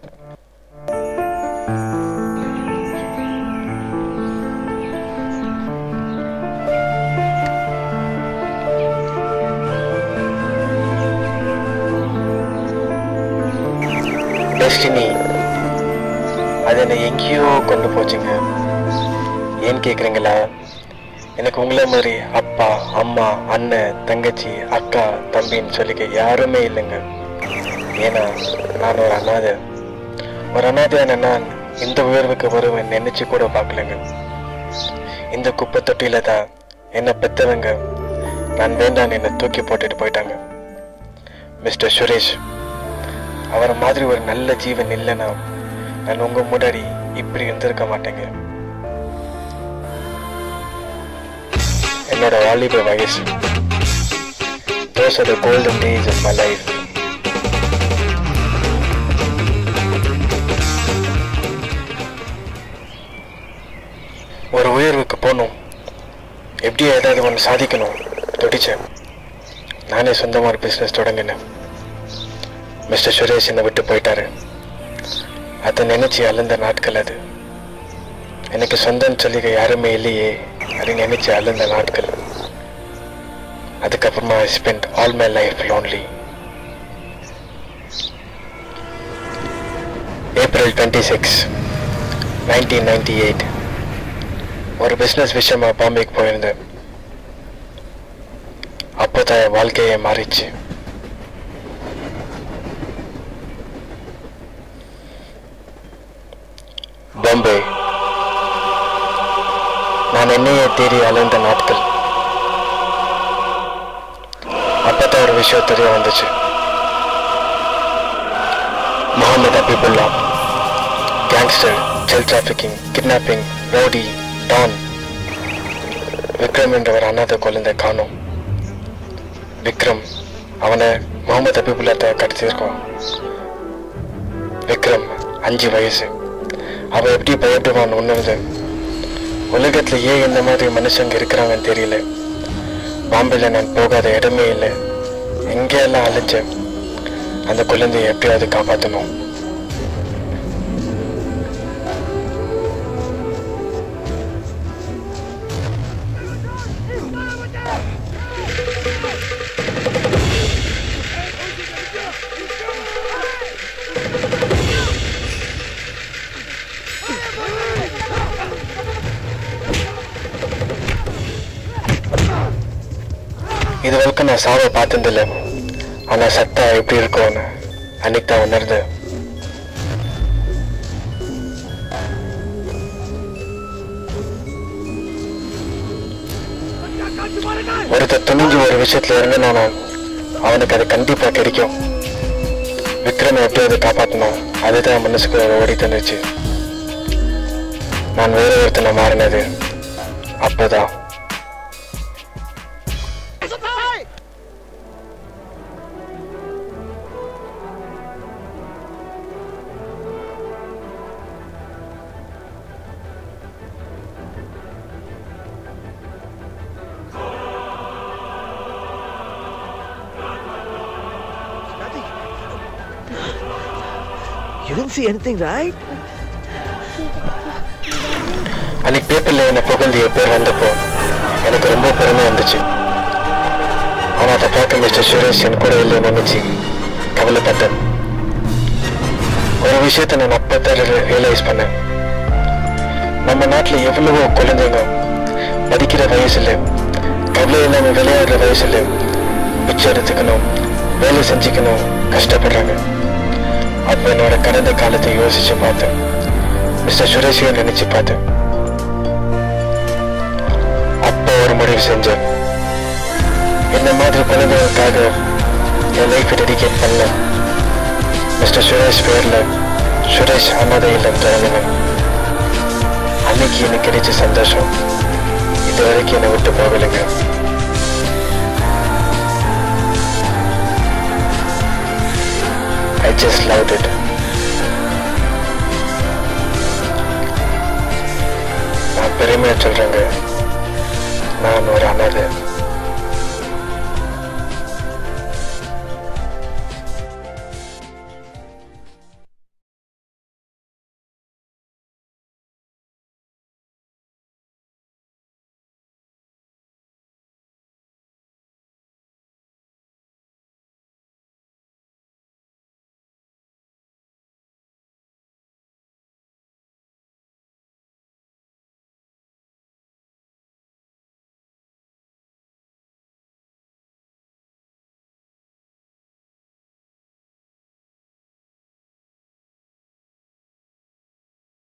Destiny அது என்னை எங்கேயோ கொண்டு போச்சுங்க ஏன்னு கேட்குறீங்களா எனக்கு உங்களை மாதிரி அப்பா அம்மா அண்ணன் தங்கச்சி அக்கா தம்பின்னு சொல்லிக்க யாருமே இல்லைங்க ஏன்னா நான் ஒரு அனாதை ஒரு அனாதையான நான் இந்த உயர்வுக்கு வருவேன் நினைச்சு கூட பார்க்கலங்க இந்த குப்பை தொட்டியில தான் என்னை பெத்தவங்க நான் வேண்டான்னு என்னை தூக்கி போட்டுட்டு போயிட்டாங்க மிஸ்டர் சுரேஷ் அவரை மாதிரி ஒரு நல்ல ஜீவன் இல்லைன்னா நான் உங்க முன்னாடி இப்படி இருந்திருக்க மாட்டேங்க என்னோட வாலிப வயசு those are the golden days of my life ஒரு உயர்வுக்கு போகணும் எப்படி ஏதாவது ஒன்று சாதிக்கணும் துடிச்சேன் நானே சொந்தமாக ஒரு பிஸ்னஸ் தொடங்கினேன் மிஸ்டர் சுரேஷ் என்னை விட்டு போயிட்டாரு அதை நினைச்சு அழுந்த நாட்கள் அது எனக்கு சொந்தம் சொல்லிக்க யாருமே இல்லையே அப்படின்னு நினைச்சு அழுந்த நாட்கள் அதுக்கப்புறமா I spend all my life lonely April twenty six nineteen ninety eight ஒரு பிஸ்னஸ் விஷயமா பாம்பேக்கு போயிருந்தேன் அப்போதான் என் வாழ்க்கையே மாறிச்சு பாம்பே நான் என்னையே தேடி அலைந்த நாட்கள் அப்பதான் ஒரு விஷயம் தெரிய வந்துச்சு Mohammed Habibullah gangster cell trafficking kidnapping rowdy don Vikram என்ற ஒரு அனாதை குழந்தை காணும் விக்ரம் அவனை முகமது அபிபுல்லாத்தை கடத்தியிருக்கான் விக்ரம் அஞ்சு வயசு அவன் எப்படி பயப்படுவான்னு உணர்ந்து உலகத்துல ஏன் இந்த மாதிரி மனுஷங்க இருக்கிறாங்கன்னு தெரியல பாம்பேல நான் போகாத இடமே இல்லை எங்கெல்லாம் அழைச்சேன் அந்த குழந்தையை எப்படியாவது காப்பாற்றணும் இது வரைக்கும் நான் சாவை பார்த்ததில்ல ஆனா சத்தா எப்படி இருக்கும்னு அன்னைக்கு தான் உணர்ந்து ஒருத்தர் துணிஞ்சு ஒரு விஷயத்துல இறங்கினானோ அவனுக்கு அது கண்டிப்பா கிடைக்கும் விக்ரமை எப்படியாவது காப்பாற்றணும் அதுதான் மனசுக்கு ஓடி தந்துச்சு நான் வேற ஒருத்தனை மாறினது அப்போதான் You don't see anything, right? அன்னைக்கு பேப்பர்ல என்ன புகழ்ந்து என் பேர் வந்தப்போ எனக்கு ரொம்ப பெருமை வந்துச்சு ஆனா அதை பார்க்க மிஸ்டர் சுரேஷ் என் கூட இல்லை நினைச்சு கவலைப்பட்டேன் ஒரு விஷயத்தை நான் அப்பதான் ரியலைஸ் பண்ணேன் நம்ம நாட்டுல எவ்வளவோ குழந்தைங்க படிக்கிற வயசுல கவலை இல்லாம விளையாடுற வயசுல பிச்சை எடுத்துக்கணும் வேலை செஞ்சுக்கணும் கஷ்டப்படுறாங்க அப்ப என்னோட கடந்த காலத்தை யோசிச்சு பார்த்தேன் மிஸ்டர் சுரேஷையும் நினைச்சு பார்த்தேன் அப்போ ஒரு முடிவு செஞ்சேன் இந்த மாதிரி குழந்தைகளுக்காக என் லைஃபை டெடிகேட் பண்ண மிஸ்டர் சுரேஷ் பேர்ல சுரேஷ் அனாதை இல்லம் தொடங்கினேன் அன்னைக்கு எனக்கு கிடைச்ச சந்தோஷம் இது வரைக்கும் என்னை விட்டு போகலைங்க I just loved it. நான் பெருமையா சொல்றேங்க நான் ஒரு அனாதை